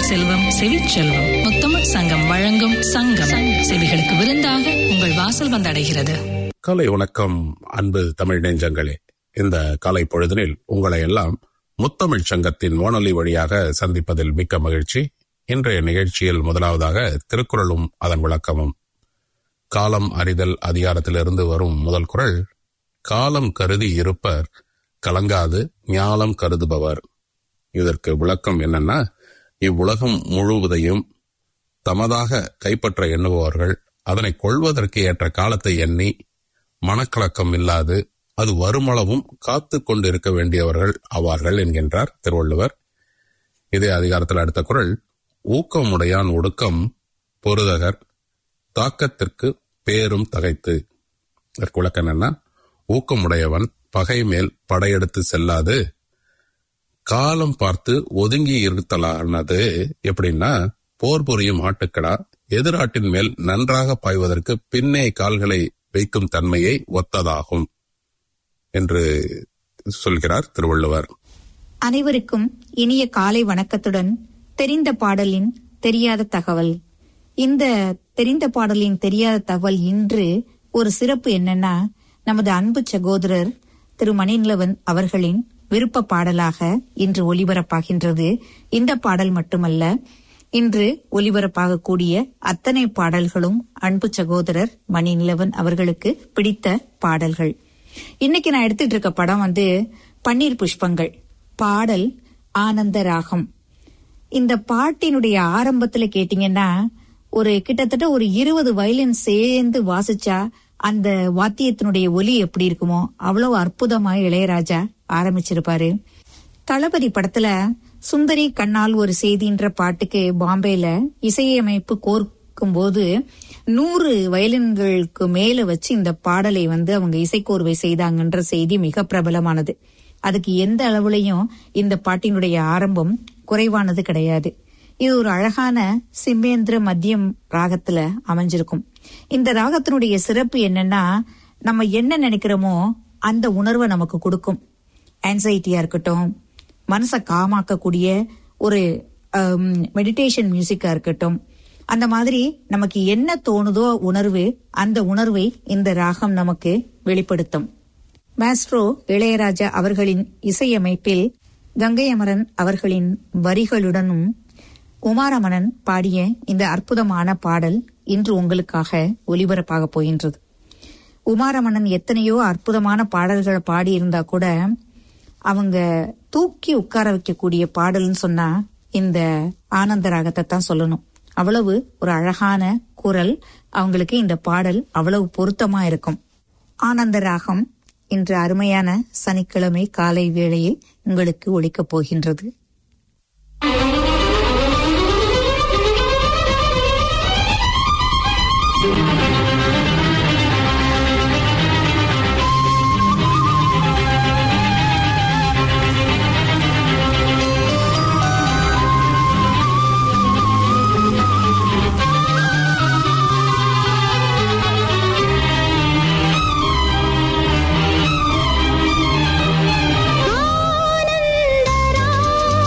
தமிழ் செல்வம் செவிச்செல்வம் முத்தமிழ் சங்கம் வழங்கும் சங்கம் செவிகளுக்கு விருந்தாக உங்கள் வாசல் வந்தடைகிறது காலை வணக்கம் அன்பு தமிழ் நெஞ்சங்களே இந்த காலை பொழுதினில் உங்களை எல்லாம் முத்தமிழ் சங்கத்தின் வானொலி வழியாக சந்திப்பதில் மிக்க மகிழ்ச்சி இன்றைய நிகழ்ச்சியில் முதலாவதாக திருக்குறளும் அதன் விளக்கமும் காலம் அறிதல் அதிகாரத்திலிருந்து வரும் முதல் குறள் காலம் கருதி இருப்பர் கலங்காது ஞாலம் கருதுபவர் இதற்கு விளக்கம் என்னன்னா இவ்வுலகம் முழுவதையும் தமதாக கைப்பற்ற எண்ணுபவர்கள் அதனை கொள்வதற்கு ஏற்ற காலத்தை எண்ணி மனக்கலக்கம் இல்லாது அது வருமளவும் காத்து கொண்டிருக்க வேண்டியவர்கள் ஆவார்கள் என்கின்றார் திருவள்ளுவர் இதே அதிகாரத்தில் அடுத்த குரல் ஊக்கமுடையான் ஒடுக்கம் பொருதகர் தாக்கத்திற்கு பேரும் தகைத்து இதற்கு விளக்கம் என்னன்னா ஊக்கமுடையவன் பகை மேல் படையெடுத்து செல்லாது காலம் பார்த்து ஒதுங்கி இருத்தலானது எப்படின்னா போர் புரியும் ஆட்டுக்கடா எதிராட்டின் மேல் நன்றாக பாய்வதற்கு பின்னே கால்களை வைக்கும் தன்மையை ஒத்ததாகும் என்று சொல்கிறார் திருவள்ளுவர் அனைவருக்கும் இனிய காலை வணக்கத்துடன் தெரிந்த பாடலின் தெரியாத தகவல் இந்த தெரிந்த பாடலின் தெரியாத தகவல் இன்று ஒரு சிறப்பு என்னன்னா நமது அன்பு சகோதரர் திரு மணிநிலவன் அவர்களின் விருப்ப பாடலாக இன்று ஒலிபரப்பாகின்றது இந்த பாடல் மட்டுமல்ல இன்று ஒலிபரப்பாகக்கூடிய அத்தனை பாடல்களும் அன்பு சகோதரர் மணிநிலவன் அவர்களுக்கு பிடித்த பாடல்கள் இன்னைக்கு நான் எடுத்துட்டு இருக்க படம் வந்து பன்னீர் புஷ்பங்கள் பாடல் ஆனந்த ராகம் இந்த பாட்டினுடைய ஆரம்பத்துல கேட்டீங்கன்னா ஒரு கிட்டத்தட்ட ஒரு இருபது வயலின் சேர்ந்து வாசிச்சா அந்த வாத்தியத்தினுடைய ஒலி எப்படி இருக்குமோ அவ்வளவு அற்புதமா இளையராஜா ஆரம்பிச்சிருப்பாரு தளபதி படத்துல சுந்தரி கண்ணால் ஒரு செய்தின்ற பாட்டுக்கு பாம்பேல இசையமைப்பு கோர்க்கும் போது நூறு வயலின்களுக்கு மேல வச்சு இந்த பாடலை வந்து அவங்க இசைக்கோர்வை செய்தாங்கன்ற செய்தி மிக பிரபலமானது அதுக்கு எந்த அளவுலையும் இந்த பாட்டினுடைய ஆரம்பம் குறைவானது கிடையாது இது ஒரு அழகான சிம்மேந்திர மத்தியம் ராகத்துல அமைஞ்சிருக்கும் இந்த ராகத்தினுடைய சிறப்பு என்னன்னா நம்ம என்ன நினைக்கிறோமோ அந்த உணர்வை நமக்கு கொடுக்கும் ஆன்சைட்டியா இருக்கட்டும் மனசை காமாக்கக்கூடிய ஒரு மெடிடேஷன் மியூசிக்கா இருக்கட்டும் அந்த மாதிரி நமக்கு என்ன தோணுதோ உணர்வு அந்த உணர்வை இந்த ராகம் நமக்கு வெளிப்படுத்தும் மாஸ்ட்ரோ இளையராஜா அவர்களின் இசையமைப்பில் கங்கை அமரன் அவர்களின் வரிகளுடனும் உமாரமணன் பாடிய இந்த அற்புதமான பாடல் இன்று உங்களுக்காக ஒலிபரப்பாக போகின்றது உமாரமணன் எத்தனையோ அற்புதமான பாடல்களை பாடியிருந்தா கூட அவங்க தூக்கி உட்கார வைக்கக்கூடிய பாடல்னு சொன்னா இந்த ஆனந்த ராகத்தை தான் சொல்லணும் அவ்வளவு ஒரு அழகான குரல் அவங்களுக்கு இந்த பாடல் அவ்வளவு பொருத்தமா இருக்கும் ஆனந்த ராகம் இன்று அருமையான சனிக்கிழமை காலை வேளையில் உங்களுக்கு ஒழிக்கப் போகின்றது ஆனந்தராகம்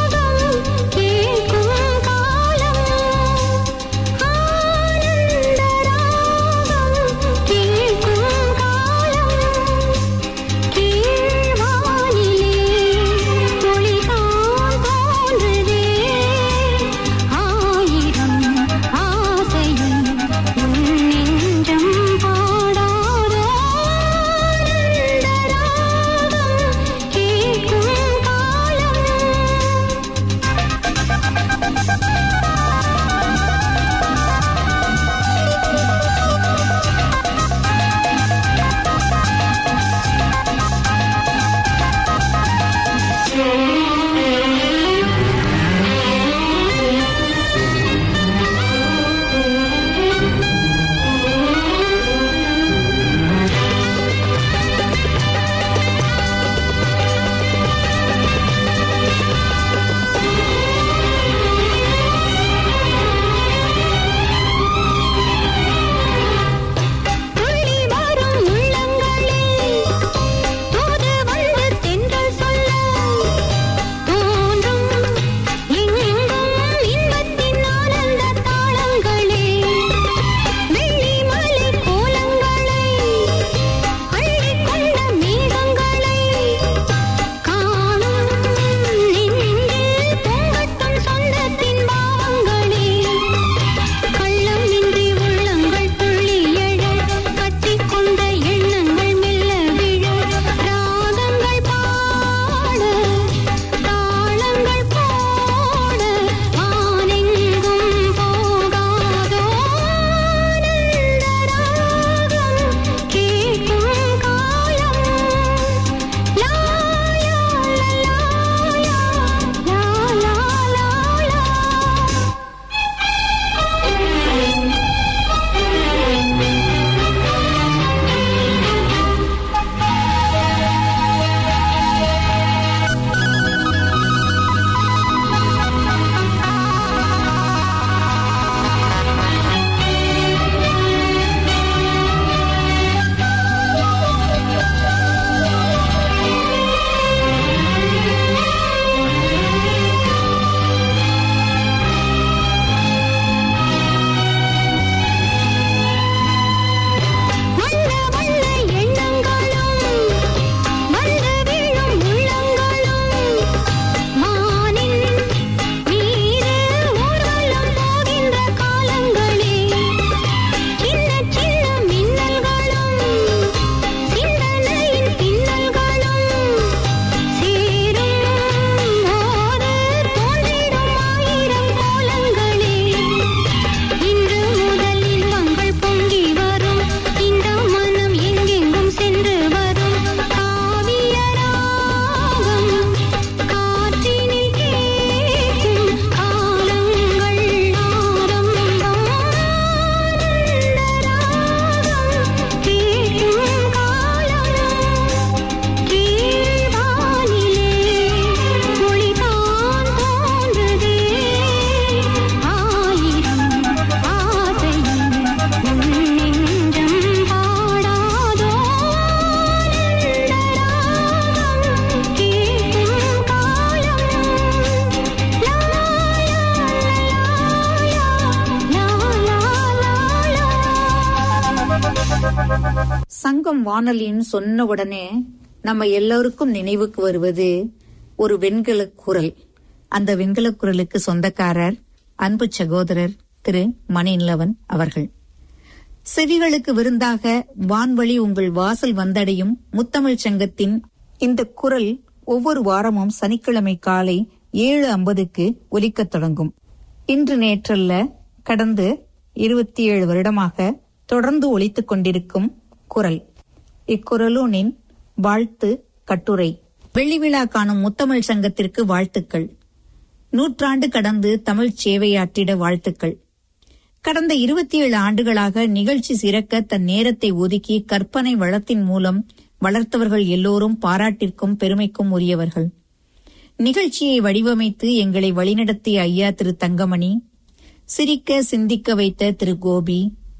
வானொலின்னு சொன்ன உடனே நம்ம எல்லோருக்கும் நினைவுக்கு வருவது ஒரு வெண்கல குரல் அந்த வெண்கல குரலுக்கு சொந்தக்காரர் அன்பு சகோதரர் திரு மணிநிலவன் அவர்கள் செவிகளுக்கு விருந்தாக வான்வழி உங்கள் வாசல் வந்தடையும் முத்தமிழ் சங்கத்தின் இந்த குரல் ஒவ்வொரு வாரமும் சனிக்கிழமை காலை ஏழு ஐம்பதுக்கு ஒலிக்கத் தொடங்கும் இன்று நேற்றல்ல கடந்து இருபத்தி ஏழு வருடமாக தொடர்ந்து ஒலித்துக் கொண்டிருக்கும் குரல் இக்குரலூனின் வாழ்த்து கட்டுரை வெள்ளி விழா காணும் முத்தமிழ் சங்கத்திற்கு வாழ்த்துக்கள் நூற்றாண்டு கடந்து தமிழ் சேவையாற்றிட வாழ்த்துக்கள் கடந்த இருபத்தி ஏழு ஆண்டுகளாக நிகழ்ச்சி சிறக்க தன் நேரத்தை ஒதுக்கி கற்பனை வளத்தின் மூலம் வளர்த்தவர்கள் எல்லோரும் பாராட்டிற்கும் பெருமைக்கும் உரியவர்கள் நிகழ்ச்சியை வடிவமைத்து எங்களை வழிநடத்திய ஐயா திரு தங்கமணி சிரிக்க சிந்திக்க வைத்த திரு கோபி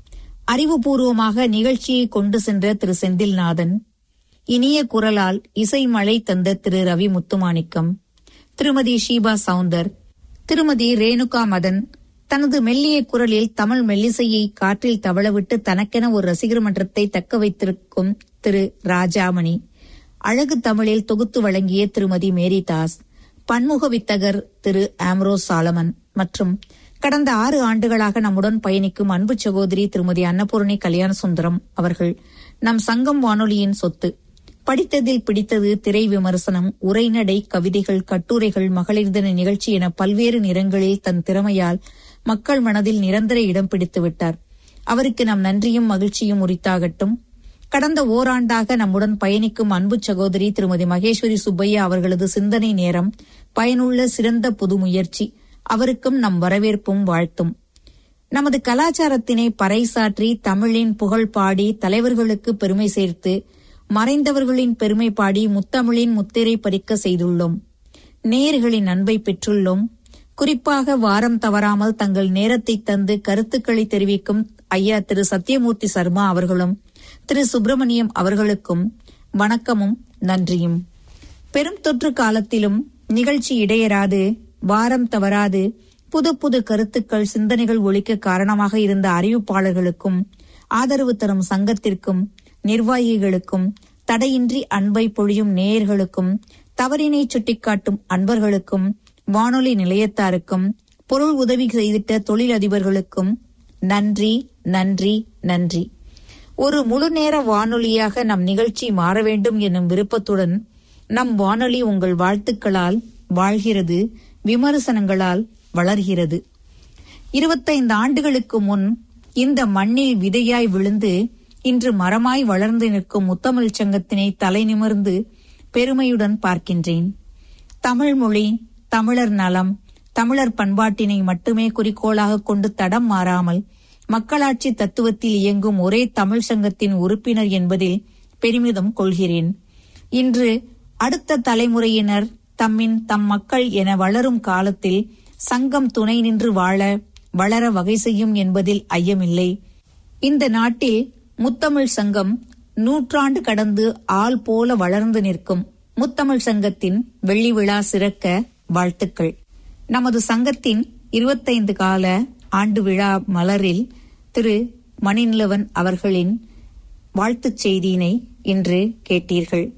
அறிவுபூர்வமாக நிகழ்ச்சியை கொண்டு சென்ற திரு செந்தில்நாதன் இனிய குரலால் இசை மழை தந்த திரு ரவி முத்துமாணிக்கம் திருமதி ஷீபா சவுந்தர் திருமதி ரேணுகா மதன் தனது மெல்லிய குரலில் தமிழ் மெல்லிசையை காற்றில் தவளவிட்டு தனக்கென ஒரு ரசிகர் மன்றத்தை தக்க வைத்திருக்கும் திரு ராஜாமணி அழகு தமிழில் தொகுத்து வழங்கிய திருமதி மேரி தாஸ் பன்முக வித்தகர் திரு ஆம்ரோஸ் சாலமன் மற்றும் கடந்த ஆறு ஆண்டுகளாக நம்முடன் பயணிக்கும் அன்பு சகோதரி திருமதி அன்னபூர்ணி கல்யாண சுந்தரம் அவர்கள் நம் சங்கம் வானொலியின் சொத்து படித்ததில் பிடித்தது திரை விமர்சனம் உரைநடை கவிதைகள் கட்டுரைகள் மகளிர் தின நிகழ்ச்சி என பல்வேறு நிறங்களில் தன் திறமையால் மக்கள் மனதில் நிரந்தர இடம் பிடித்து விட்டார் அவருக்கு நம் நன்றியும் மகிழ்ச்சியும் உரித்தாகட்டும் கடந்த ஓராண்டாக நம்முடன் பயணிக்கும் அன்பு சகோதரி திருமதி மகேஸ்வரி சுப்பையா அவர்களது சிந்தனை நேரம் பயனுள்ள சிறந்த புது முயற்சி அவருக்கும் நம் வரவேற்பும் வாழ்த்தும் நமது கலாச்சாரத்தினை பறைசாற்றி தமிழின் புகழ் பாடி தலைவர்களுக்கு பெருமை சேர்த்து மறைந்தவர்களின் பெருமை பாடி முத்தமிழின் முத்திரை பறிக்க செய்துள்ளோம் நேர்களின் அன்பை பெற்றுள்ளோம் குறிப்பாக வாரம் தவறாமல் தங்கள் நேரத்தை தந்து கருத்துக்களை தெரிவிக்கும் ஐயா திரு சத்யமூர்த்தி சர்மா அவர்களும் திரு சுப்பிரமணியம் அவர்களுக்கும் வணக்கமும் நன்றியும் பெரும் தொற்று காலத்திலும் நிகழ்ச்சி இடையராது வாரம் தவறாது புது புது கருத்துக்கள் சிந்தனைகள் ஒழிக்க காரணமாக இருந்த அறிவிப்பாளர்களுக்கும் ஆதரவு தரும் சங்கத்திற்கும் நிர்வாகிகளுக்கும் தடையின்றி அன்பை பொழியும் நேயர்களுக்கும் தவறினை சுட்டிக்காட்டும் அன்பர்களுக்கும் வானொலி நிலையத்தாருக்கும் பொருள் உதவி செய்திட்ட தொழிலதிபர்களுக்கும் நன்றி நன்றி நன்றி ஒரு முழு நேர வானொலியாக நம் நிகழ்ச்சி மாற வேண்டும் என்னும் விருப்பத்துடன் நம் வானொலி உங்கள் வாழ்த்துக்களால் வாழ்கிறது விமர்சனங்களால் வளர்கிறது இருபத்தைந்து ஆண்டுகளுக்கு முன் இந்த மண்ணில் விதையாய் விழுந்து இன்று மரமாய் வளர்ந்து நிற்கும் முத்தமிழ் சங்கத்தினை தலை நிமிர்ந்து பெருமையுடன் பார்க்கின்றேன் தமிழ் மொழி தமிழர் நலம் தமிழர் பண்பாட்டினை மட்டுமே குறிக்கோளாக கொண்டு தடம் மாறாமல் மக்களாட்சி தத்துவத்தில் இயங்கும் ஒரே தமிழ் சங்கத்தின் உறுப்பினர் என்பதில் பெருமிதம் கொள்கிறேன் இன்று அடுத்த தலைமுறையினர் தம்மின் தம் மக்கள் என வளரும் காலத்தில் சங்கம் துணை நின்று வாழ வளர வகை செய்யும் என்பதில் ஐயமில்லை இந்த நாட்டில் முத்தமிழ் சங்கம் நூற்றாண்டு கடந்து ஆள் போல வளர்ந்து நிற்கும் முத்தமிழ் சங்கத்தின் வெள்ளி விழா சிறக்க வாழ்த்துக்கள் நமது சங்கத்தின் இருபத்தைந்து கால ஆண்டு விழா மலரில் திரு மணிநிலவன் அவர்களின் வாழ்த்துச் செய்தியினை இன்று கேட்டீர்கள்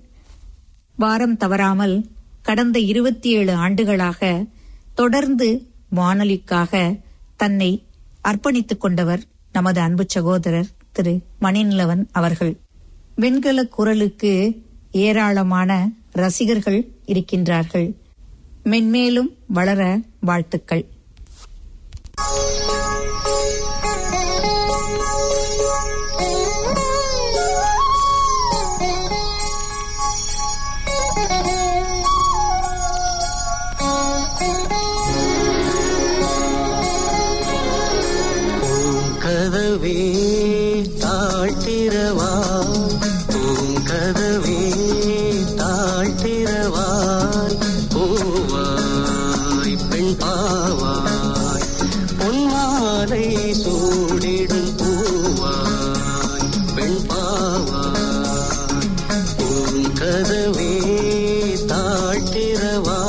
வாரம் தவறாமல் கடந்த இருபத்தி ஏழு ஆண்டுகளாக தொடர்ந்து வானொலிக்காக தன்னை அர்ப்பணித்துக் கொண்டவர் நமது அன்பு சகோதரர் திரு மணிநிலவன் அவர்கள் வெண்கல குரலுக்கு ஏராளமான ரசிகர்கள் இருக்கின்றார்கள் மென்மேலும் வளர வாழ்த்துக்கள் பூங்கதவே தாழ்த்திரவா பூங்கதவே தாழ்த்திரவாய் பூவாய் பெண் பாவாய் பொன்மாலை சூடிடும் பூவாய் பெண் பாவாய் பூங்கதவே தாழ்த்திரவா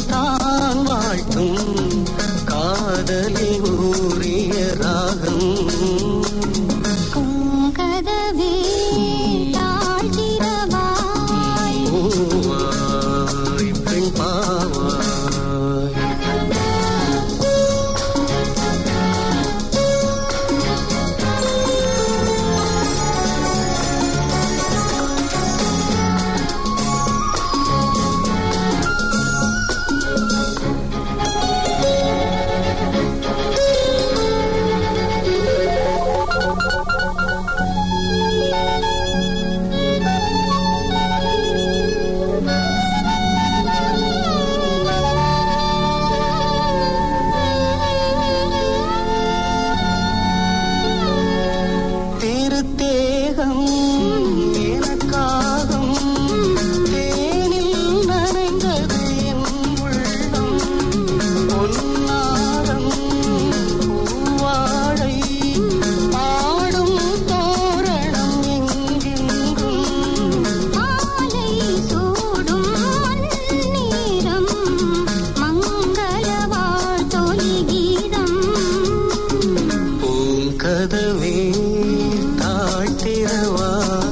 தான் வாழ்த்தும் காதலில் ஊறிய ராகம் பூங்கதவே தாழ்த்திரவாய் பூவாய் பெண் பாவாய் திருத்தேகம் எனக்காகும் தேனில் நனைந்தது என் உள்ளம் பொன்னாரம் பூவாழை ஆடும் தோரணம் எங்கெங்கும் மாலை சூடும் நேரம் மங்கள வாழ்த்தொலி கீதம் பூங்கதவே தாழ்த்திரவா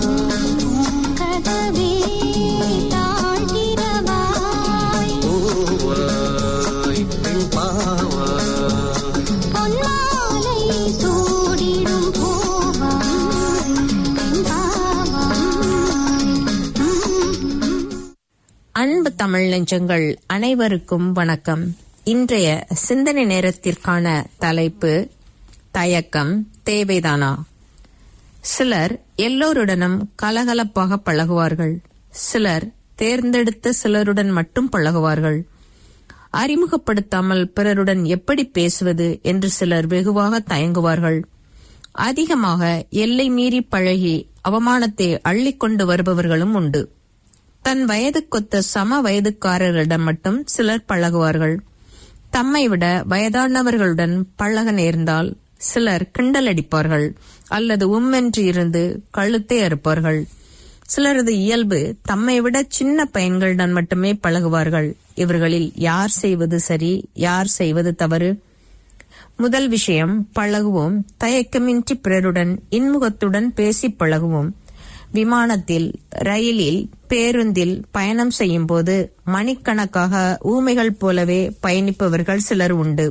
கதவே தாழ்த்திரவாய் பூவாய் பெண் பாவாய் பொன்மாலை சூடிடும் பூவாய் அன்பு தமிழ் நெஞ்சங்கள் அனைவருக்கும் வணக்கம் இன்றைய சிந்தனை நேரத்திற்கான தலைப்பு தயக்கம் தேவைதானா சிலர் எல்லோருடனும் கலகலப்பாக பழகுவார்கள் சிலர் தேர்ந்தெடுத்த சிலருடன் மட்டும் பழகுவார்கள் அறிமுகப்படுத்தாமல் பிறருடன் எப்படி பேசுவது என்று சிலர் வெகுவாக தயங்குவார்கள் அதிகமாக எல்லை மீறி பழகி அவமானத்தை அள்ளிக்கொண்டு வருபவர்களும் உண்டு தன் வயதுக்கொத்த சம வயதுக்காரர்களிடம் மட்டும் சிலர் பழகுவார்கள் தம்மை விட வயதானவர்களுடன் பழக நேர்ந்தால் சிலர் கிண்டல் அடிப்பார்கள் அல்லது உம்மென்று இருந்து கழுத்தை அறுப்பார்கள் சிலரது இயல்பு தம்மை விட சின்ன பையன்களுடன் மட்டுமே பழகுவார்கள் இவர்களில் யார் செய்வது சரி யார் செய்வது தவறு முதல் விஷயம் பழகுவோம் தயக்கமின்றி பிறருடன் இன்முகத்துடன் பேசி பழகுவோம் விமானத்தில் ரயிலில் பேருந்தில் பயணம் செய்யும் போது மணிக்கணக்காக ஊமைகள் போலவே பயணிப்பவர்கள் சிலர் உண்டு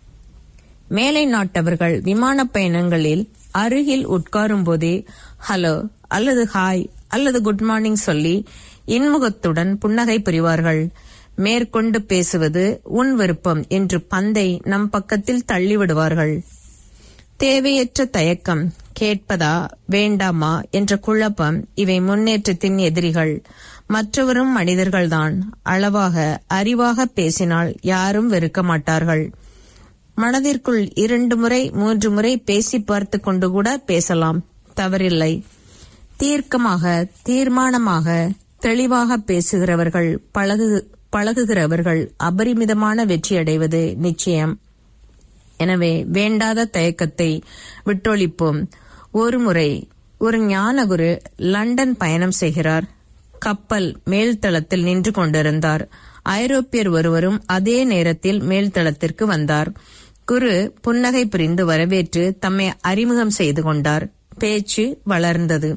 மேலை நாட்டவர்கள் விமான பயணங்களில் அருகில் உட்காரும் போதே ஹலோ அல்லது ஹாய் அல்லது குட் மார்னிங் சொல்லி இன்முகத்துடன் புன்னகை புரிவார்கள் மேற்கொண்டு பேசுவது உன் விருப்பம் என்று பந்தை நம் பக்கத்தில் தள்ளிவிடுவார்கள் தேவையற்ற தயக்கம் கேட்பதா வேண்டாமா என்ற குழப்பம் இவை முன்னேற்றத்தின் எதிரிகள் மற்றவரும் மனிதர்கள்தான் அளவாக அறிவாக பேசினால் யாரும் வெறுக்க மாட்டார்கள் மனதிற்குள் இரண்டு முறை மூன்று முறை பேசி பார்த்து கொண்டு கூட பேசலாம் தவறில்லை தீர்க்கமாக தீர்மானமாக தெளிவாக பேசுகிறவர்கள் பழகு பழகுகிறவர்கள் அபரிமிதமான வெற்றியடைவது நிச்சயம் எனவே வேண்டாத தயக்கத்தை விட்டொழிப்போம் ஒருமுறை ஒரு ஞானகுரு லண்டன் பயணம் செய்கிறார் கப்பல் மேல்தளத்தில் நின்று கொண்டிருந்தார் ஐரோப்பியர் ஒருவரும் அதே நேரத்தில் மேல்தளத்திற்கு வந்தார் குரு புன்னகை புரிந்து வரவேற்று தம்மை அறிமுகம் செய்து கொண்டார் பேச்சு வளர்ந்தது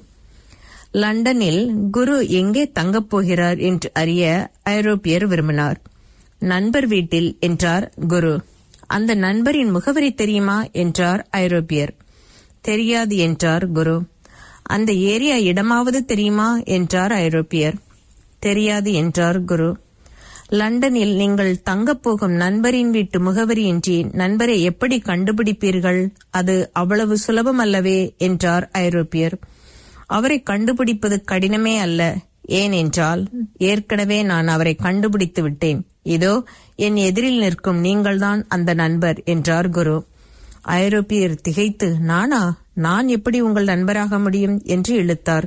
லண்டனில் குரு எங்கே தங்கப் போகிறார் என்று அறிய ஐரோப்பியர் விரும்பினார் நண்பர் வீட்டில் என்றார் குரு அந்த நண்பரின் முகவரி தெரியுமா என்றார் ஐரோப்பியர் தெரியாது என்றார் குரு அந்த ஏரியா இடமாவது தெரியுமா என்றார் ஐரோப்பியர் தெரியாது என்றார் குரு லண்டனில் நீங்கள் தங்கப் போகும் நண்பரின் வீட்டு முகவரியின்றி நண்பரை எப்படி கண்டுபிடிப்பீர்கள் அது அவ்வளவு சுலபம் அல்லவே என்றார் ஐரோப்பியர் அவரை கண்டுபிடிப்பது கடினமே அல்ல ஏனென்றால் ஏற்கனவே நான் அவரை கண்டுபிடித்து விட்டேன் இதோ என் எதிரில் நிற்கும் நீங்கள்தான் அந்த நண்பர் என்றார் குரு ஐரோப்பியர் திகைத்து நானா நான் எப்படி உங்கள் நண்பராக முடியும் என்று இழுத்தார்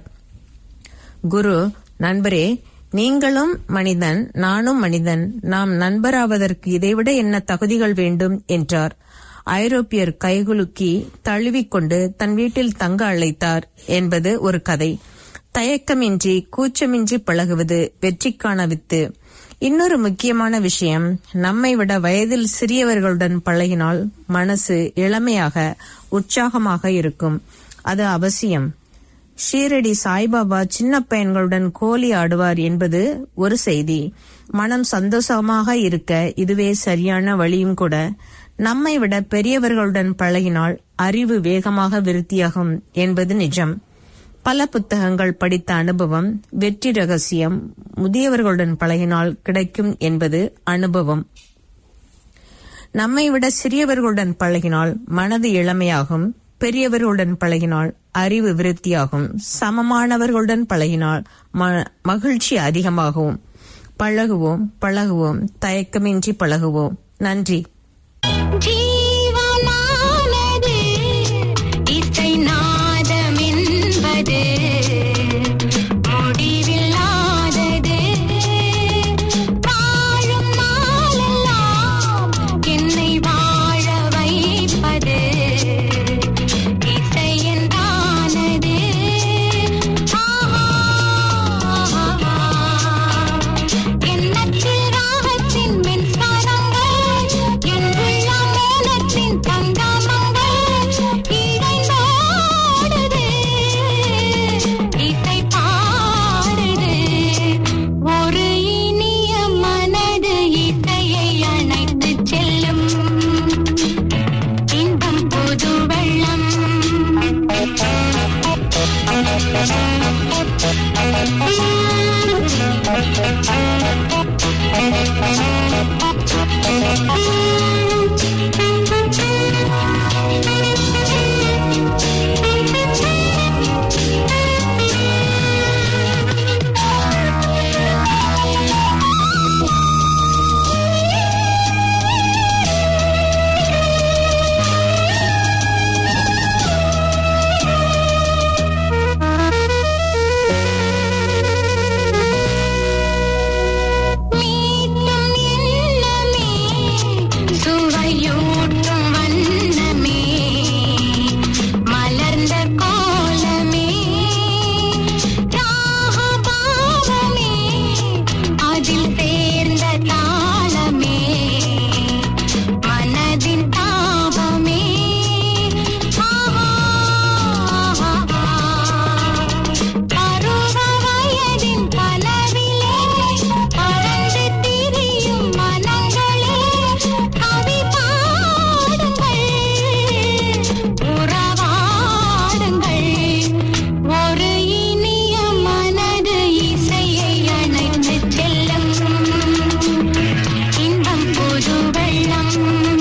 குரு நண்பரே நீங்களும் மனிதன் நானும் மனிதன் நாம் நண்பராவதற்கு இதைவிட என்ன தகுதிகள் வேண்டும் என்றார் ஐரோப்பியர் கைகுலுக்கி தழுவிக்கொண்டு தன் வீட்டில் தங்க அழைத்தார் என்பது ஒரு கதை தயக்கமின்றி கூச்சமின்றி பழகுவது வெற்றிக்கான வித்து இன்னொரு முக்கியமான விஷயம் நம்மை விட வயதில் சிறியவர்களுடன் பழகினால் மனசு இளமையாக உற்சாகமாக இருக்கும் அது அவசியம் ஷீரடி சாய்பாபா சின்ன பையன்களுடன் கோலி ஆடுவார் என்பது ஒரு செய்தி மனம் சந்தோஷமாக இருக்க இதுவே சரியான வழியும் கூட நம்மை விட பெரியவர்களுடன் பழகினால் அறிவு வேகமாக விருத்தியாகும் என்பது நிஜம் பல புத்தகங்கள் படித்த அனுபவம் வெற்றி ரகசியம் முதியவர்களுடன் பழகினால் கிடைக்கும் என்பது அனுபவம் நம்மை விட சிறியவர்களுடன் பழகினால் மனது இளமையாகும் பெரியவர்களுடன் பழகினால் அறிவு விருத்தியாகும் சமமானவர்களுடன் பழகினால் ம- மகிழ்ச்சி அதிகமாகும் பழகுவோம் பழகுவோம் தயக்கமின்றி பழகுவோம் நன்றி ஜீவனானது இசை நாதமென்பது முடிவில்லாதது வாழும் நாளெல்லாம் என்னை வாழ வைப்பது இசை என்றானது எண்ணத்தில் ராகத்தின் மின்சாரங்கள் என் உள்ளம் மேலத்தின் தங்கமங்கள் இழைந்தோடுது இசை பாடுது ஒரு இனிய மனது இசையை அணைத்து செல்லும் இன்பம் புது வெள்ளம் மீட்டும் எண்ணமே சுவையூட்டும் வண்ணமே மலர்ந்த கோலமே ராகபாவமே அதில் சேர்ந்த தாளமே மனதின் தாபமே பருவ வயதின் கனவிலே பறந்து திரியும் மனங்களே கவி பாடுங்கள் உறவாடுங்கள் ஒரு இனிய மனது இசையை அணைத்து செல்லும் இன்பம் புது வெள்ளம்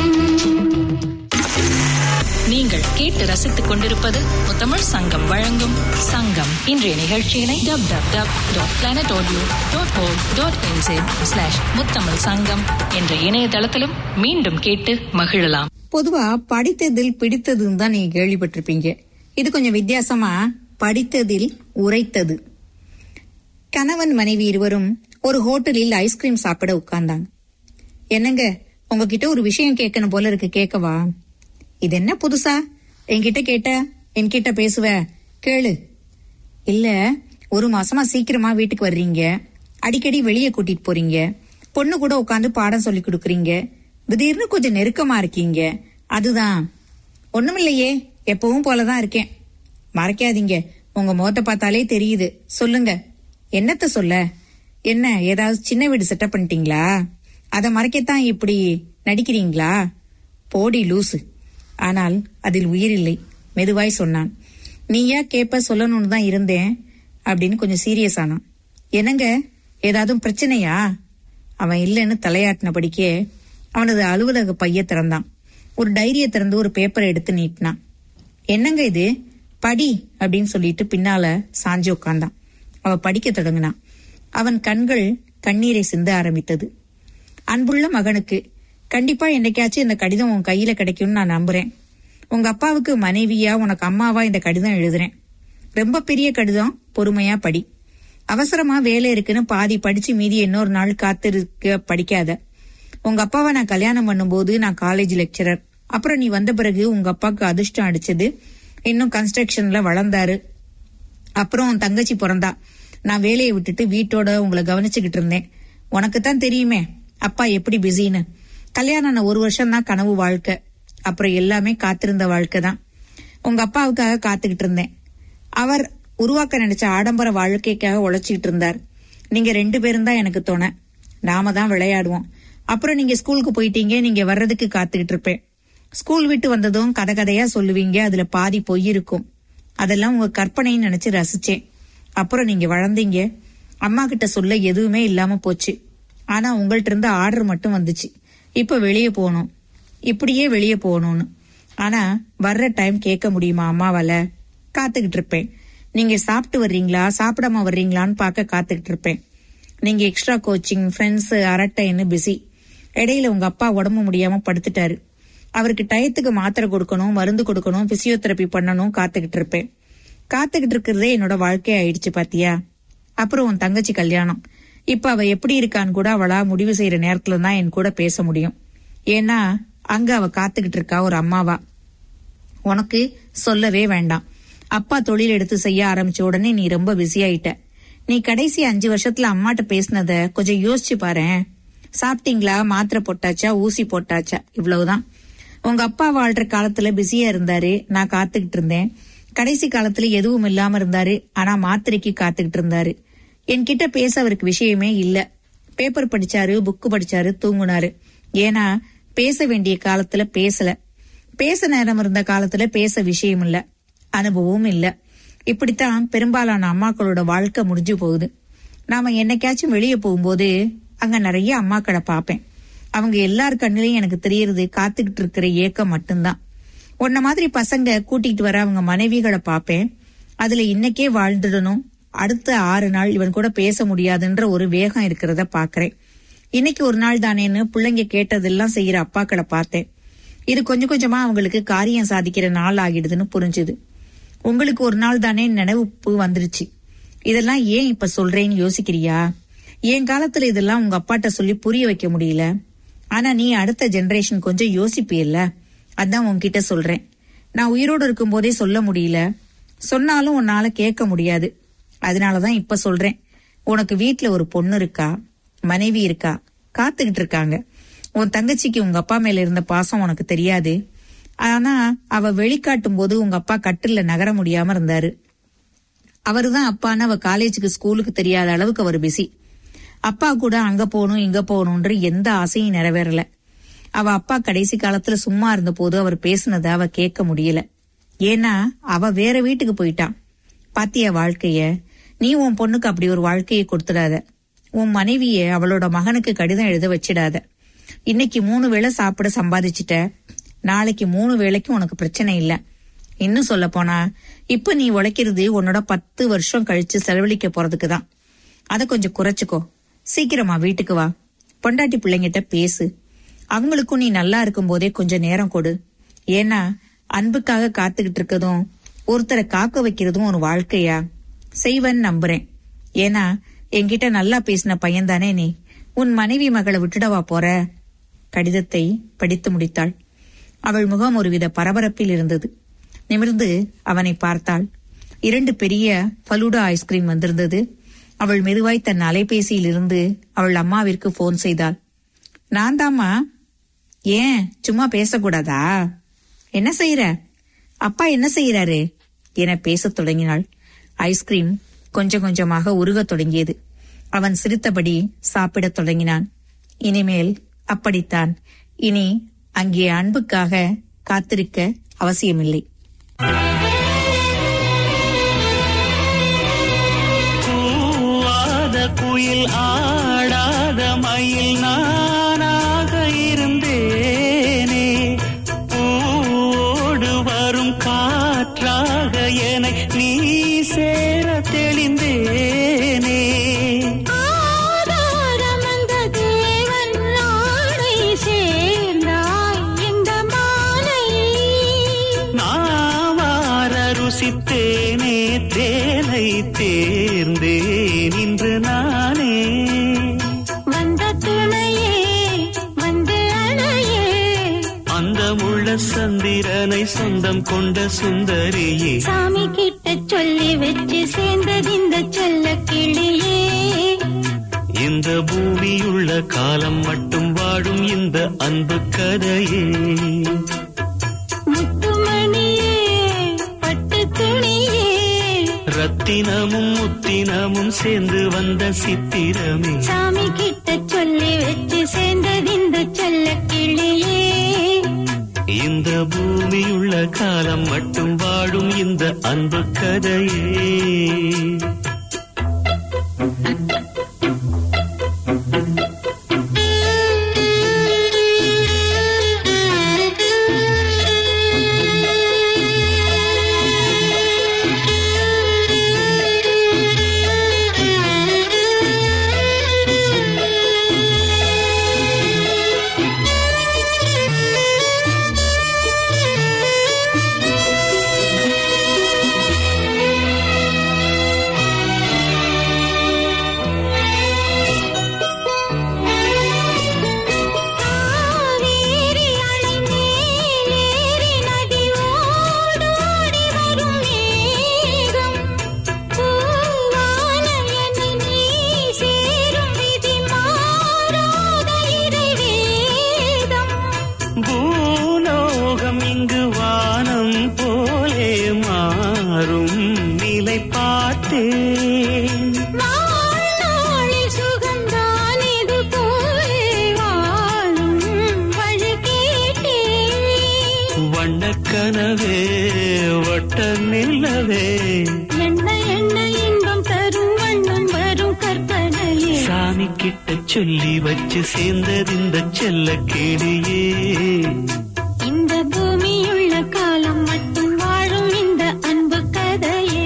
நீங்கள் கேட்டு ரசித்துக் கொண்டிருப்பது முத்தமிழ் சங்கம் வழங்கும் சங்கம் இன்றைய நிகழ்ச்சியினை W W W dot planet audio dot O dot slash Muthamizh Sangam என்ற இணையதளத்திலும் மீண்டும் கேட்டு மகிழலாம் பொதுவா படித்ததில் பிடித்ததுன்னு தான் நீங்க கேள்விப்பட்டிருப்பீங்க இது கொஞ்சம் வித்தியாசமா படித்ததில் உரைத்தது கணவன் மனைவி இருவரும் ஒரு ஹோட்டலில் ஐஸ்கிரீம் சாப்பிட உட்கார்ந்தாங்க என்னங்க உங்ககிட்ட ஒரு விஷயம் கேட்கணும் போல இருக்கு கேட்கவா இது என்ன புதுசா என்கிட்ட கேட்ட என்கிட்ட பேசுவ கேளு இல்ல ஒரு மாசமா சீக்கிரமா வீட்டுக்கு வர்றீங்க அடிக்கடி வெளியே கூட்டிட்டு போறீங்க பொண்ணு கூட உட்காந்து பாடம் சொல்லி கொடுக்கறீங்க திடீர்னு கொஞ்சம் நெருக்கமா இருக்கீங்க அதுதான் ஒண்ணுமில்லையே எப்பவும் போலதான் இருக்கேன் மறைக்காதீங்க உங்க முகத்தை பார்த்தாலே தெரியுது சொல்லுங்க என்னத்த சொல்ல என்ன ஏதாவது சின்ன வீடு செட்டப் பண்ணிட்டீங்களா அத மறைக்கத்தான் இப்படி நடிக்கிறீங்களா போடி லூசு ஆனால் அதில் உயிர் இல்லை மெதுவாய் சொன்னான் நீயா கேப்ப சொல்லணும்னு தான் இருந்தேன் அப்படின்னு கொஞ்சம் சீரியஸ் ஆனான் என்னங்க ஏதாவது பிரச்சனையா அவன் இல்லைன்னு தலையாட்டினபடிக்கே அவனது அலுவலக பைய திறந்தான் ஒரு டைரிய திறந்து ஒரு பேப்பரை எடுத்து நீட்டினான் என்னங்க இது படி அப்படின்னு சொல்லிட்டு பின்னால சாஞ்சு உட்கார்ந்தான் அவ படிக்க தொடங்கினான் அவன் கண்கள் கண்ணீரை சிந்த ஆரம்பித்தது அன்புள்ள மகனுக்கு கண்டிப்பா என்னைக்காச்சும் இந்த கடிதம் உன் கையில கிடைக்கும்னு நான் நம்புறேன் உங்க அப்பாவுக்கு மனைவியா உனக்கு அம்மாவா இந்த கடிதம் எழுதுறேன் ரொம்ப பெரிய கடிதம் பொறுமையா படி அவசரமா வேலை இருக்குன்னு பாதி படிச்சு மீதி இன்னொரு நாள் காத்திருக்க படிக்காத உங்க அப்பாவை நான் கல்யாணம் பண்ணும்போது நான் காலேஜ் லெக்சரர் அப்புறம் நீ வந்த பிறகு உங்க அப்பாவுக்கு அதிர்ஷ்டம் அடிச்சது இன்னும் கன்ஸ்ட்ரக்ஷன்ல வளர்ந்தாரு அப்புறம் உன் தங்கச்சி பிறந்தா நான் வேலையை விட்டுட்டு வீட்டோட உங்களை கவனிச்சுக்கிட்டு இருந்தேன் உனக்கு தான் தெரியுமே அப்பா எப்படி பிஸின்னு கல்யாணம் ஆன ஒரு வருஷம் தான் கனவு வாழ்க்கை அப்புறம் எல்லாமே காத்திருந்த வாழ்க்கை தான் உங்க அப்பாவுக்காக காத்துக்கிட்டு இருந்தேன் அவர் உருவாக்க நினைச்ச ஆடம்பர வாழ்க்கைக்காக உழைச்சிக்கிட்டு இருந்தார் நீங்க ரெண்டு பேரும் தான் எனக்கு துணை நாம தான் விளையாடுவோம் அப்புறம் நீங்க ஸ்கூலுக்கு போயிட்டீங்க நீங்க வர்றதுக்கு காத்துக்கிட்டு இருப்பேன் ஸ்கூல் விட்டு வந்ததும் கதை கதையா சொல்லுவீங்க அதுல பாதி பொய் இருக்கும் அதெல்லாம் உங்க கற்பனைன்னு நினைச்சு ரசிச்சேன் அப்புறம் நீங்க வளர்ந்தீங்க அம்மா கிட்ட சொல்ல எதுவுமே இல்லாம போச்சு ஆனா உங்கள்ட்ட இருந்து ஆர்டர் மட்டும் வந்துச்சு இப்ப வெளியே போகணும் இப்படியே வெளியே போகணும்னு ஆனா வர்ற டைம் கேட்க முடியுமா அம்மாவால காத்துக்கிட்டு இருப்பேன் நீங்க சாப்பிட்டு வர்றீங்களா சாப்பிடாம வர்றீங்களான்னு பார்க்க காத்துக்கிட்டு இருப்பேன் நீங்க எக்ஸ்ட்ரா கோச்சிங் ஃப்ரெண்ட்ஸ் அரட்டைன்னு பிஸி இடையில உங்க அப்பா உடம்பு முடியாம படுத்துட்டாரு அவருக்கு டயத்துக்கு மாத்திரை கொடுக்கணும் மருந்து கொடுக்கணும் பிசியோதெரப்பி பண்ணணும் காத்துக்கிட்டு இருப்பேன் காத்துக்கிட்டு இருக்கிறதே என்னோட வாழ்க்கை ஆயிடுச்சு பாத்தியா அப்புறம் உன் தங்கச்சி கல்யாணம் இப்ப அவ எப்படி இருக்கான்னு கூட அவளா முடிவு செய்யற நேரத்துல தான் என் கூட பேச முடியும் ஏன்னா அங்க அவ காத்துக்கிட்டு இருக்கா ஒரு அம்மாவா உனக்கு சொல்லவே வேண்டாம் அப்பா தொழில் எடுத்து செய்ய ஆரம்பிச்ச உடனே நீ ரொம்ப பிஸி ஆயிட்ட நீ கடைசி அஞ்சு வருஷத்துல அம்மாட்ட பேசினத கொஞ்சம் யோசிச்சு பாரேன் சாப்பிட்டீங்களா மாத்திரை போட்டாச்சா ஊசி போட்டாச்சா இவ்வளவுதான் உங்க அப்பா வாழ்ற காலத்துல பிஸியா இருந்தாரு நான் காத்துக்கிட்டு இருந்தேன் கடைசி காலத்துல எதுவும் இல்லாம இருந்தாரு ஆனா மாத்திரைக்கு காத்துக்கிட்டு இருந்தாரு என்கிட்ட பேச அவருக்கு விஷயமே இல்ல பேப்பர் படிச்சாரு புக்கு படிச்சாரு தூங்குனாரு ஏன்னா பேச வேண்டிய காலத்துல பேசல பேச நேரம் இருந்த காலத்துல பேச விஷயம் இல்ல அனுபவமும் இல்ல இப்படித்தான் பெரும்பாலான அம்மாக்களோட வாழ்க்கை முடிஞ்சு போகுது நாம என்னைக்காச்சும் வெளியே போகும்போது அங்க நிறைய அம்மாக்களை பார்ப்பேன் அவங்க எல்லார் கண்ணிலையும் எனக்கு தெரியறது காத்துக்கிட்டு இருக்கிற ஏக்கம் மட்டும்தான் உன்ன மாதிரி பசங்க கூட்டிட்டு வர அவங்க மனைவிகளை பார்ப்பேன் அதுல இன்னைக்கே வாழ்ந்துடணும் அடுத்த ஆறு நாள் இவன் கூட பேச முடியாதுன்ற ஒரு வேகம் இருக்கிறத பாக்குறேன் இன்னைக்கு ஒரு நாள் தானேன்னு பிள்ளைங்க கேட்டதெல்லாம் செய்யற அப்பாக்களை பார்த்தேன் இது கொஞ்சம் கொஞ்சமா அவங்களுக்கு காரியம் சாதிக்கிற நாள் ஆகிடுதுன்னு புரிஞ்சுது உங்களுக்கு ஒரு நாள் தானே நினைவுப்பு வந்துருச்சு இதெல்லாம் ஏன் இப்ப சொல்றேன்னு யோசிக்கிறியா என் காலத்துல இதெல்லாம் உங்க அப்பாட்ட சொல்லி புரிய வைக்க முடியல ஆனா நீ அடுத்த ஜெனரேஷன் கொஞ்சம் யோசிப்பியல்ல அதான் உன்கிட்ட சொல்றேன் நான் உயிரோடு இருக்கும் போதே சொல்ல முடியல சொன்னாலும் உன்னால கேட்க முடியாது அதனாலதான் இப்ப சொல்றேன் உனக்கு வீட்ல ஒரு பொண்ணு இருக்கா மனைவி இருக்கா காத்துக்கிட்டு இருக்காங்க உன் தங்கச்சிக்கு உங்க அப்பா மேல இருந்த பாசம் உனக்கு தெரியாது ஆனா அவ வெளிக்காட்டும் போது உங்க அப்பா கட்டில்ல நகர முடியாம இருந்தாரு அவருதான் அப்பான்னு அவ காலேஜுக்கு ஸ்கூலுக்கு தெரியாத அளவுக்கு அவர் பிஸி அப்பா கூட அங்க போகணும் இங்க போகணும்ன்ற எந்த ஆசையும் நிறைவேறல அவ அப்பா கடைசி காலத்துல சும்மா இருந்த போது அவர் பேசுனத அவ கேட்க முடியல ஏன்னா அவ வேற வீட்டுக்கு போயிட்டான் பாத்திய வாழ்க்கைய நீ உன் பொண்ணுக்கு அப்படி ஒரு வாழ்க்கையை கொடுத்துடாத உன் மனைவிய அவளோட மகனுக்கு கடிதம் எழுத வச்சிடாத இன்னைக்கு மூணு வேளை சாப்பிட சம்பாதிச்சிட்ட நாளைக்கு மூணு வேளைக்கும் உனக்கு பிரச்சனை இல்ல இன்னும் சொல்ல போனா இப்ப நீ உழைக்கிறது உன்னோட பத்து வருஷம் கழிச்சு செலவழிக்க போறதுக்கு தான் அத கொஞ்சம் குறைச்சுக்கோ சீக்கிரமா வீட்டுக்கு வா பொண்டாட்டி பிள்ளைங்கிட்ட பேசு அவங்களுக்கும் நீ நல்லா இருக்கும் போதே கொஞ்சம் நேரம் கொடு ஏன்னா அன்புக்காக காத்துக்கிட்டு இருக்கதும் ஒருத்தரை காக்க வைக்கிறதும் ஒரு வாழ்க்கையா செய்வன்னு நம்புறேன் ஏன்னா என்கிட்ட நல்லா பேசின பையன்தானே நீ உன் மனைவி மகளை விட்டுடவா போற கடிதத்தை படித்து முடித்தாள் அவள் முகம் ஒருவித பரபரப்பில் இருந்தது நிமிர்ந்து அவனை பார்த்தாள் இரண்டு பெரிய ஃபலூடா ஐஸ்கிரீம் வந்திருந்தது அவள் மெதுவாய் தன் அலைபேசியில் இருந்து அவள் அம்மாவிற்கு போன் செய்தாள் நான் தாம்மா ஏன் சும்மா பேசக்கூடாதா என்ன செய்யற அப்பா என்ன செய்யறாரு என பேசத் தொடங்கினாள் ஐஸ்கிரீம் கொஞ்சம் கொஞ்சமாக உருகத் தொடங்கியது அவன் சிரித்தபடி சாப்பிடத் தொடங்கினான் இனிமேல் அப்படித்தான் இனி அங்கே அன்புக்காக காத்திருக்க அவசியமில்லை கூவாத குயில் ஆடாத மயில் நானாக இருந்தேனே பூவோடு வரும் காற்றாக என நீ சேர தெளிந்தேனே ஆதாரம் அந்த தேவன் நாளை சேர்ந்தாய் இந்த மாலை நாவார ருசித்தேனே தேனை தேர்ந்தேன் இன்று நானே வந்த துணையே வந்து அணையே அந்த முள்ள சந்திரனை சொந்தம் கொண்ட சுந்தரியே சாமி கிட்ட சொல்லி வச்சு சேர்ந்தது இந்த செல்ல கிளியே இந்த இந்த பூமியுள்ள காலம் மட்டும் வாழும் இந்த அன்பு கதையே முத்துமணியே பட்டு துணியே ரத்தினமும் முத்தினமும் சேர்ந்து வந்த சித்திரமே சாமி கிட்ட சொல்லி வச்சு சேர்ந்தது இந்த செல்ல கிளியே இந்த பூமியுள்ள காலம் மட்டும் வாழும் இந்த அன்பு கதையே காவேரி அணை மேலேறி நதி ஓடோடி வரும் மேகம் பூவான என்னை நீ சேரும் விதி மாறாத இறைவேதம் பூலோகம் இங்கு வானம் போலே மாறும் நிலை பார்த்தேன் வாழ்நாளில் சுகந்தான் இது போலே வாழும் வழி கேட்டேன் வண்ணக்கனவே வட்ட நிலவே என்ன என்ன இன்பம் தரும் வண்ணம் வரும் கற்பனையே சாமி கிட்ட சொல்லி வச்சு சேர்ந்தது இந்த செல்ல கிளியே இந்த பூமியுள்ள காலம் மட்டும் வாழும் இந்த அன்பு கதையே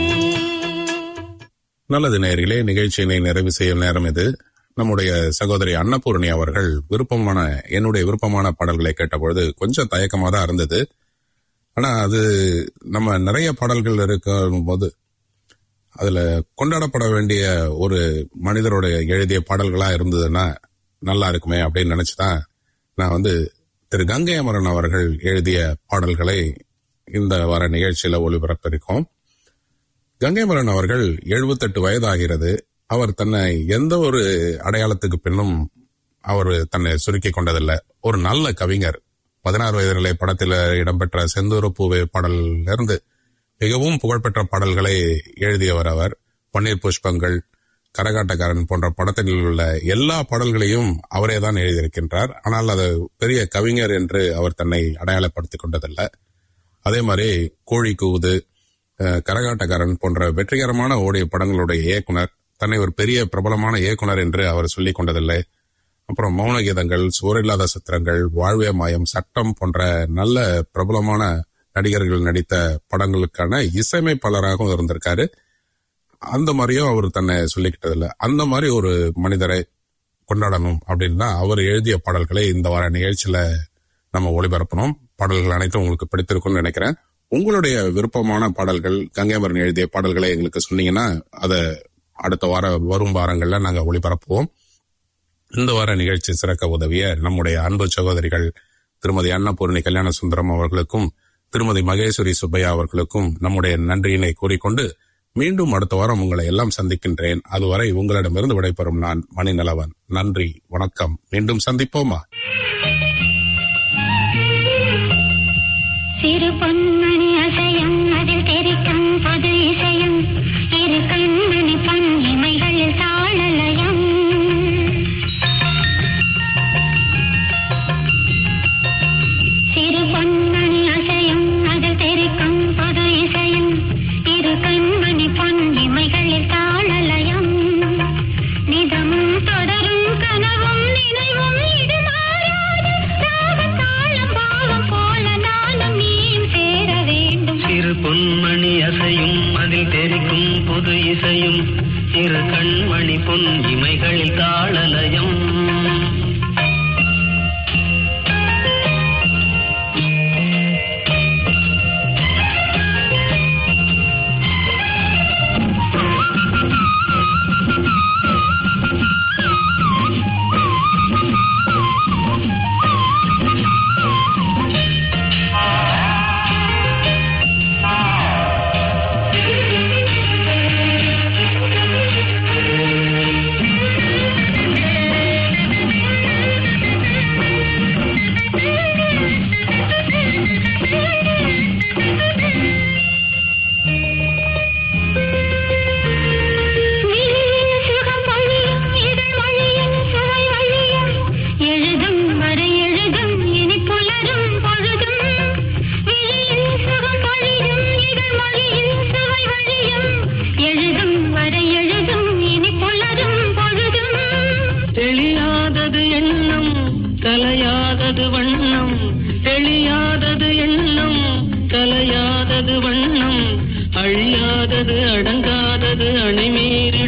நல்லது நேயர்களே நிகழ்ச்சியினை நிறைவு செய்யும் நேரம் இது நம்முடைய சகோதரி அன்னபூர்ணி அவர்கள் விருப்பமான என்னுடைய விருப்பமான பாடல்களை கேட்டபொழுது கொஞ்சம் தயக்கமா தான் இருந்தது ஆனா அது நம்ம நிறைய பாடல்கள் இருக்கும் போது அதுல கொண்டாடப்பட வேண்டிய ஒரு மனிதருடைய எழுதிய பாடல்களா இருந்ததுன்னா நல்லா இருக்குமே அப்படின்னு நினைச்சுதான் நான் வந்து திரு கங்கை அமரன் அவர்கள் எழுதிய பாடல்களை இந்த வார நிகழ்ச்சியில ஒளிபரப்பிருக்கோம் கங்கைமரன் அவர்கள் 78 வயதாகிறது அவர் தன்னை எந்த ஒரு அடையாளத்துக்கு பின்னும் அவர் தன்னை சுருக்கிக் கொண்டதில்லை ஒரு நல்ல கவிஞர் பதினாறு வயதிலே படத்தில் இடம்பெற்ற செந்தூர பூவே பாடலில் இருந்து மிகவும் புகழ்பெற்ற பாடல்களை எழுதியவர் அவர் பன்னீர் புஷ்பங்கள் கரகாட்டக்காரன் போன்ற படத்தில் உள்ள எல்லா பாடல்களையும் அவரே தான் எழுதியிருக்கின்றார் ஆனால் அது பெரிய கவிஞர் என்று அவர் தன்னை அடையாளப்படுத்திக் கொண்டதில்லை அதே மாதிரி கோழி கூவுது அஹ், கரகாட்டக்காரன் போன்ற வெற்றிகரமான ஓடிய படங்களுடைய இயக்குனர் தன்னை ஒரு பெரிய பிரபலமான இயக்குனர் என்று அவர் சொல்லிக் கொண்டதில்லை அப்புறம் மௌன கீதங்கள் சுவரில்லாத சித்திரங்கள் வாழ்வே மாயம் சட்டம் போன்ற நல்ல பிரபலமான நடிகர்கள் நடித்த படங்களுக்கான இசையமைப்பாளராகவும் இருந்திருக்காரு அந்த மாதிரியும் அவர் தன்னை சொல்லிக்கிட்டதில்லை அந்த மாதிரி ஒரு மனிதரை கொண்டாடணும் அப்படின்னா அவர் எழுதிய பாடல்களை இந்த வார நிகழ்ச்சியில நம்ம ஒளிபரப்பணும் பாடல்கள் அனைத்தும் உங்களுக்கு பிடித்திருக்கும்னு நினைக்கிறேன் உங்களுடைய விருப்பமான பாடல்கள் கங்கைமரன் எழுதிய பாடல்களை எங்களுக்கு சொன்னீங்கன்னா அதை அடுத்த வார வரும் வாரங்கள்ல நாங்க ஒளிபரப்புவோம் இந்த வார நிகழ்ச்சி சிறக்க உதவிய நம்முடைய அன்பு சகோதரிகள் திருமதி அன்னபூர்ணி கல்யாண சுந்தரம் அவர்களுக்கும் திருமதி மகேஸ்வரி சுப்பையா அவர்களுக்கும் நம்முடைய நன்றியினை கூறிக்கொண்டு மீண்டும் அடுத்த வாரம் உங்களை எல்லாம் சந்திக்கின்றேன் அதுவரை உங்களிடமிருந்து விடைபெறும் நான் மணிநலவன் நன்றி வணக்கம் மீண்டும் சந்திப்போமா சிறு பொன்மணி அசையும் அதில் தெரிக்கும் பொது இசையும் இரு கண்மணி பொன் இமைகளில் தாளலயம் சிறு பொன்மணி அசையும் அதில் தெரிக்கும் பொது இசையும் இரு கண்மணி பொன் இமைகளில் தாளலயம் நிதமும் தொடரும் கனவும் நினைவும் இது மாறாது ராகம் தாளம் பாவம் போல நானும் நீயும் சேர வேண்டும் சிறு பொன்மணி அசையும் அதில் தெரிக்கும் புது இசை கலையாதது வண்ணம் தெளியாதது எண்ணம் கலையாதது வண்ணம் அழியாதது அடங்காதது அணைமீறி